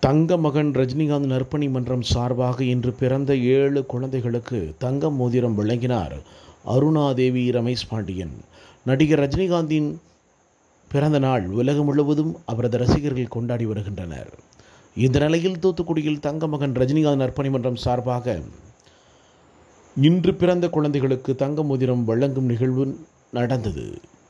தங்க மகன் ரஜினிகாந்த் நற்பணி மன்றம் சார்பாக இன்று பிறந்த ஏழு குழந்தைகளுக்கு தங்க மோதிரம் வழங்கினார் அருணாதேவி ரமேஷ் பாண்டியன் நடிகர் ரஜினிகாந்தின் பிறந்த நாள் உலகம் முழுவதும் அவரது ரசிகர்கள் கொண்டாடி வருகின்றனர் இந்த நிலையில் தூத்துக்குடியில் தங்க மகன் ரஜினிகாந்த் நற்பணி மன்றம் சார்பாக இன்று பிறந்த குழந்தைகளுக்கு தங்க மோதிரம் வழங்கும் நிகழ்வு நடந்தது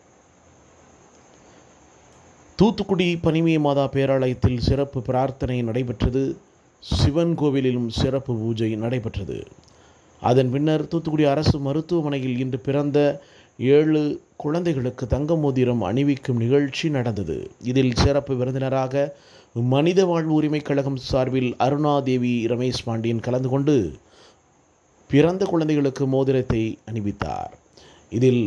தூத்துக்குடி பனிமய மாதா பேராலயத்தில் சிறப்பு பிரார்த்தனை நடைபெற்றது சிவன் கோவிலிலும் சிறப்பு பூஜை நடைபெற்றது அதன் பின்னர் தூத்துக்குடி அரசு மருத்துவமனையில் இன்று பிறந்த ஏழு குழந்தைகளுக்கு தங்க மோதிரம் அணிவிக்கும் நிகழ்ச்சி நடந்தது இதில் சிறப்பு விருந்தினராக மனித வாழ்வு உரிமைக் கழகம் சார்பில் அருணாதேவி ரமேஷ் பாண்டியன் கலந்து கொண்டு பிறந்த குழந்தைகளுக்கு மோதிரத்தை அணிவித்தார் இதில்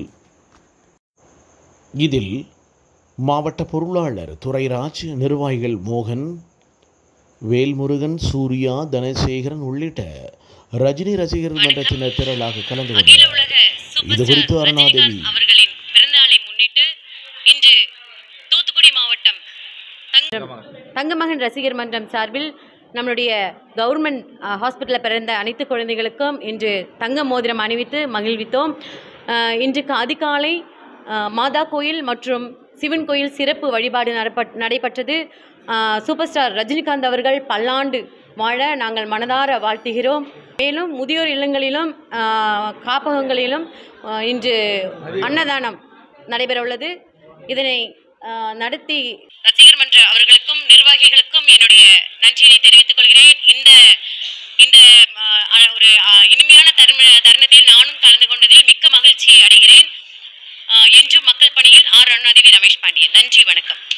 இதில் மாவட்ட பொருளாளர் துரைராஜ் நிர்வாகிகள் மோகன் வேல்முருகன் சூர்யா தனசேகரன் உள்ளிட்ட ரஜினி ரசிகர்கள் மன்றத்தினர் திரளாக கலந்து அகில கொண்டனர் உலக இது சூப்பர் குறித்து ஸ்டார் அருணாதேவி ரஜினிகாந்த் அவர்களின் பிறந்தநாளை முன்னிட்டு இன்று தூத்துக்குடி மாவட்டம் தங்க- தங்கமகன் ரசிகர் மன்றம் சார்பில் நம்மளுடைய கவர்மெண்ட் ஹாஸ்பிட்டலில் பிறந்த அனைத்து குழந்தைகளுக்கும் இன்று தங்க மோதிரம் அணிவித்து மகிழ்வித்தோம் அஹ், இன்றைக்கு அதிகாலை அஹ், மாதா கோயில் மற்றும் சிவன் கோயில் சிறப்பு வழிபாடு நடப்பட் நடைபெற்றது அஹ், சூப்பர் ஸ்டார் ரஜினிகாந்த் அவர்கள் பல்லாண்டு வாழ நாங்கள் மனதார வாழ்த்துகிறோம் மேலும் முதியோர் இல்லங்களிலும் அஹ், காப்பகங்களிலும் அஹ், இன்று அன்னதானம் நடைபெற உள்ளது இதனை அஹ், நடத்தி ரசிகர் மன்ற அவர்களுக்கும் நிர்வாகிகளுக்கும் என்னுடைய நன்றியினை தெரிவித்துக் கொள்கிறேன் இந்த இந்த ஆ, அ- ஒரு ஆ, இனிமையான தருண தருணத்தில் நானும் கலந்து கொண்டதில் மிக்க மகிழ்ச்சி அடைகிறேன் ஆ, என்றும் மக்கள் பணியில் ஆர் அருணாதேவி ரமேஷ் பாண்டியன் நன்றி வணக்கம்